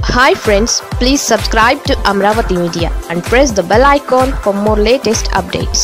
hi friends please subscribe to Amaravati media and press the bell icon for more latest updates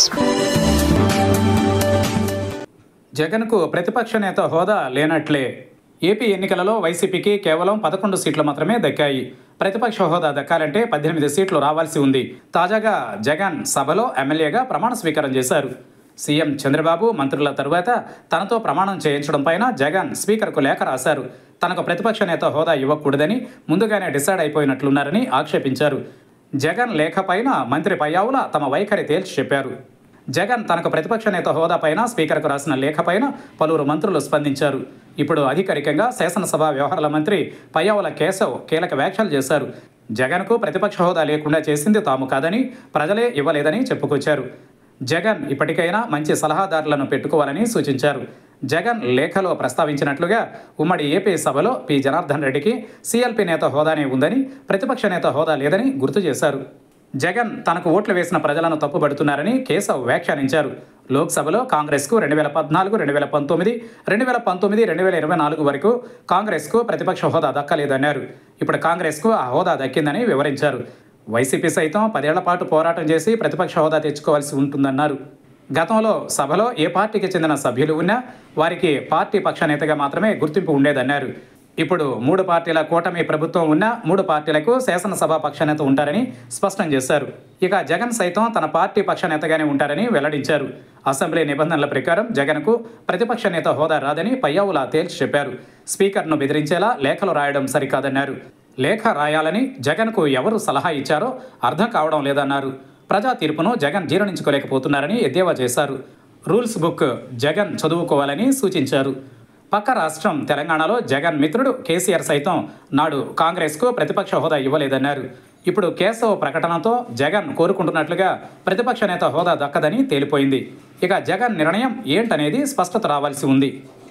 జగన్కు ప్రతిపక్ష నేత హోదా లేనట్లే AP ఎన్నికలలో వైసీపీకి కేవలం పదకొండు సీట్లు మాత్రమే దక్కాయి ప్రతిపక్ష హోదా దక్కాలంటే పద్దెనిమిది సీట్లు రావాల్సి ఉంది తాజాగా జగన్ సభలో ఎమ్మెల్యేగా ప్రమాణ స్వీకారం చేశారు సీఎం చంద్రబాబు మంత్రుల తరువాత తనతో ప్రమాణం చేయించడం పైన జగన్ స్పీకర్కు లేఖ రాశారు తనకు ప్రతిపక్ష నేత హోదా ఇవ్వకూడదని ముందుగానే డిసైడ్ అయిపోయినట్లున్నారని ఆక్షేపించారు జగన్ లేఖ పైన మంత్రి పయ్యావుల తమ వైఖరి తేల్చి చెప్పారు జగన్ తనకు ప్రతిపక్ష నేత హోదా పైన స్పీకర్కు రాసిన లేఖ పైన పలువురు మంత్రులు స్పందించారు ఇప్పుడు అధికారికంగా శాసనసభ వ్యవహారాల మంత్రి పయ్యావుల కేశవ్ కీలక వ్యాఖ్యలు చేశారు జగన్కు ప్రతిపక్ష హోదా లేకుండా చేసింది తాము కాదని ప్రజలే ఇవ్వలేదని చెప్పుకొచ్చారు జగన్ ఇప్పటికైనా మంచి సలహాదారులను పెట్టుకోవాలని సూచించారు జగన్ లేఖలో ప్రస్తావించినట్లుగా ఉమ్మడి ఏపీ సభలో పి జనార్దన్ రెడ్డికి సీఎల్పీ నేత హోదానే ఉందని ప్రతిపక్ష నేత హోదా లేదని గుర్తు చేశారు జగన్ తనకు ఓట్లు వేసిన ప్రజలను తప్పుబడుతున్నారని కేశవ్ వ్యాఖ్యానించారు లోక్సభలో కాంగ్రెస్కు రెండు వేల పద్నాలుగు రెండు వేల పంతొమ్మిది రెండు వేల పంతొమ్మిది రెండు వేల ఇరవై నాలుగు వరకు కాంగ్రెస్కు ప్రతిపక్ష హోదా దక్కలేదన్నారు ఇప్పుడు కాంగ్రెస్కు ఆ హోదా దక్కిందని వివరించారు వైసీపీ సైతం పదేళ్ల పాటు పోరాటం చేసి ప్రతిపక్ష హోదా తెచ్చుకోవాల్సి ఉంటుందన్నారు గతంలో సభలో ఏ పార్టీకి చెందిన సభ్యులు ఉన్నా వారికి పార్టీ పక్ష నేతగా మాత్రమే గుర్తింపు ఉండేదన్నారు ఇప్పుడు మూడు పార్టీల కూటమి ప్రభుత్వం ఉన్న మూడు పార్టీలకు శాసనసభ పక్షనేత ఉంటారని స్పష్టం చేశారు ఇక జగన్ సైతం తన పార్టీ పక్షనేతగానే ఉంటారని వెల్లడించారు అసెంబ్లీ నిబంధనల ప్రకారం జగన్కు ప్రతిపక్ష నేత హోదా రాదని పయ్యావుల తేల్చి చెప్పారు స్పీకర్ను బెదిరించేలా లేఖలు రాయడం సరికాదన్నారు లేఖ రాయాలని జగన్కు ఎవరు సలహా ఇచ్చారో అర్థం కావడం లేదన్నారు ప్రజా తీర్పును జగన్ జీర్ణించుకోలేకపోతున్నారని ఎద్దేవా చేశారు రూల్స్ బుక్ జగన్ చదువుకోవాలని సూచించారు పక్క రాష్ట్రం తెలంగాణలో జగన్ మిత్రుడు కేసీఆర్ సైతం నాడు కాంగ్రెస్కు ప్రతిపక్ష హోదా ఇవ్వలేదన్నారు ఇప్పుడు కేశవ్ ప్రకటనతో జగన్ కోరుకుంటున్నట్లుగా ప్రతిపక్ష నేత హోదా దక్కదని తేలిపోయింది ఇక జగన్ నిర్ణయం ఏంటనేది స్పష్టత రావాల్సి ఉంది